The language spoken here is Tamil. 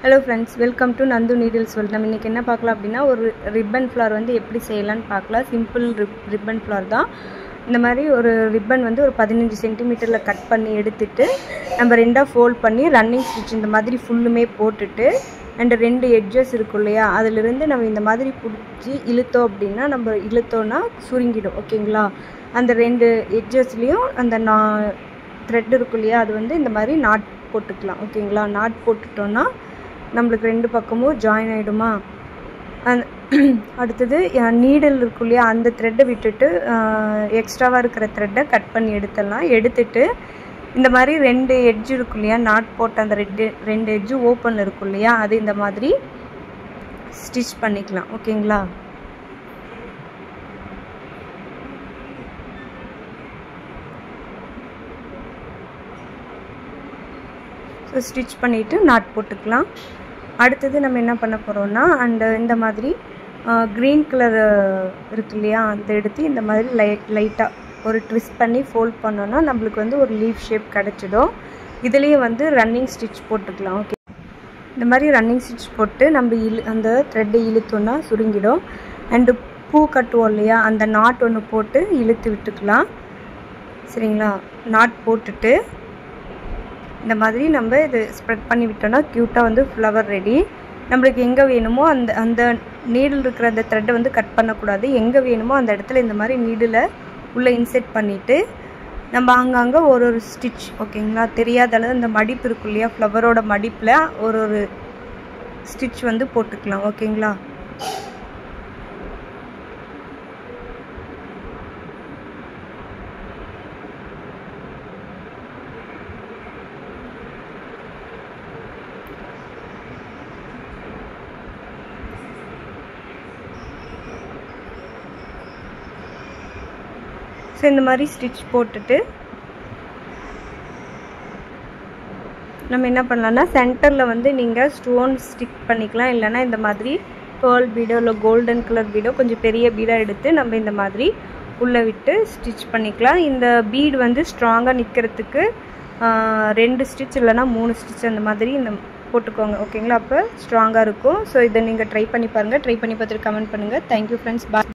hello friends welcome to Nandu needles world நம்ம இன்றைக்கி என்ன பார்க்கலாம் அப்படின்னா ஒரு ரிப்பன் ஃப்ளார் வந்து எப்படி செய்யலான்னு பார்க்கலாம் சிம்பிள் ரிப் ரிப்பன் ஃப்ளார் தான் இந்த மாதிரி ஒரு ரிப்பன் வந்து ஒரு பதினஞ்சு சென்டிமீட்டரில் கட் பண்ணி எடுத்துட்டு நம்ம ரெண்டாக ஃபோல்ட் பண்ணி ரன்னிங் ஸ்டிச் இந்த மாதிரி ஃபுல்லுமே போட்டுட்டு அண்ட் ரெண்டு எட்ஜஸ் இருக்கும் இல்லையா அதிலிருந்து நம்ம இந்த மாதிரி பிடிச்சி இழுத்தோம் அப்படின்னா நம்ம இழுத்தோன்னா சுருங்கிடும் ஓகேங்களா அந்த ரெண்டு எட்ஜஸ்லேயும் அந்த நா த்ரெட் இருக்கும் இல்லையா அது வந்து இந்த மாதிரி நாட் போட்டுக்கலாம் ஓகேங்களா நாட் போட்டுட்டோன்னா நம்மளுக்கு ரெண்டு பக்கமும் ஜாயின் ஆகிடுமா அந்த அடுத்தது நீடல் இருக்கும் இல்லையா அந்த த்ரெட்டை விட்டுட்டு எக்ஸ்ட்ராவாக இருக்கிற த்ரெட்டை கட் பண்ணி எடுத்துடலாம் எடுத்துட்டு இந்த மாதிரி ரெண்டு எட்ஜ் இருக்கும் இல்லையா நாட் போட்ட அந்த ரெண்டு ரெண்டு எட்ஜு ஓப்பனில் இருக்கும் இல்லையா அது இந்த மாதிரி ஸ்டிச் பண்ணிக்கலாம் ஓகேங்களா ஸோ ஸ்டிச் பண்ணிவிட்டு நாட் போட்டுக்கலாம் அடுத்தது நம்ம என்ன பண்ண போகிறோம்னா அண்டு இந்த மாதிரி க்ரீன் கலர் இருக்கு இல்லையா அந்த எடுத்து இந்த மாதிரி லைட் லைட்டாக ஒரு ட்விஸ்ட் பண்ணி ஃபோல்ட் பண்ணோன்னா நம்மளுக்கு வந்து ஒரு லீஃப் ஷேப் கிடச்சிடும் இதுலேயே வந்து ரன்னிங் ஸ்டிச் போட்டுக்கலாம் ஓகே இந்த மாதிரி ரன்னிங் ஸ்டிச் போட்டு நம்ம இழு அந்த த்ரெட்டை இழுத்தோன்னா சுருங்கிடும் அண்டு பூ கட்டுவோம் இல்லையா அந்த நாட் ஒன்று போட்டு இழுத்து விட்டுக்கலாம் சரிங்களா நாட் போட்டுட்டு இந்த மாதிரி நம்ம இது ஸ்ப்ரெட் பண்ணி விட்டோம்னா க்யூட்டாக வந்து ஃப்ளவர் ரெடி நம்மளுக்கு எங்கே வேணுமோ அந்த அந்த நீடில் இருக்கிற அந்த த்ரெட்டை வந்து கட் பண்ணக்கூடாது எங்கே வேணுமோ அந்த இடத்துல இந்த மாதிரி நீடில் உள்ளே இன்செர்ட் பண்ணிவிட்டு நம்ம அங்கங்கே ஒரு ஒரு ஸ்டிச் ஓகேங்களா தெரியாத அளவு அந்த மடிப்பு இருக்கும் இல்லையா ஃப்ளவரோட மடிப்பில் ஒரு ஒரு ஸ்டிச் வந்து போட்டுக்கலாம் ஓகேங்களா ஸோ இந்த மாதிரி ஸ்டிச் போட்டுட்டு நம்ம என்ன பண்ணலாம்னா சென்டரில் வந்து நீங்கள் ஸ்டோன் ஸ்டிக் பண்ணிக்கலாம் இல்லைனா இந்த மாதிரி பேர்ல் பீடோ இல்லை கோல்டன் கலர் பீடோ கொஞ்சம் பெரிய பீடாக எடுத்து நம்ம இந்த மாதிரி உள்ளே விட்டு ஸ்டிச் பண்ணிக்கலாம் இந்த பீடு வந்து ஸ்ட்ராங்காக நிற்கிறதுக்கு ரெண்டு ஸ்டிச் இல்லைனா மூணு ஸ்டிச் அந்த மாதிரி இந்த போட்டுக்கோங்க ஓகேங்களா அப்போ ஸ்ட்ராங்காக இருக்கும் ஸோ இதை நீங்கள் ட்ரை பண்ணி பாருங்கள் ட்ரை பண்ணி பார்த்துட்டு கமெண்ட் பண்ணுங்கள் தேங்க்யூ ஃப்ரெண்ட்ஸ் பாய்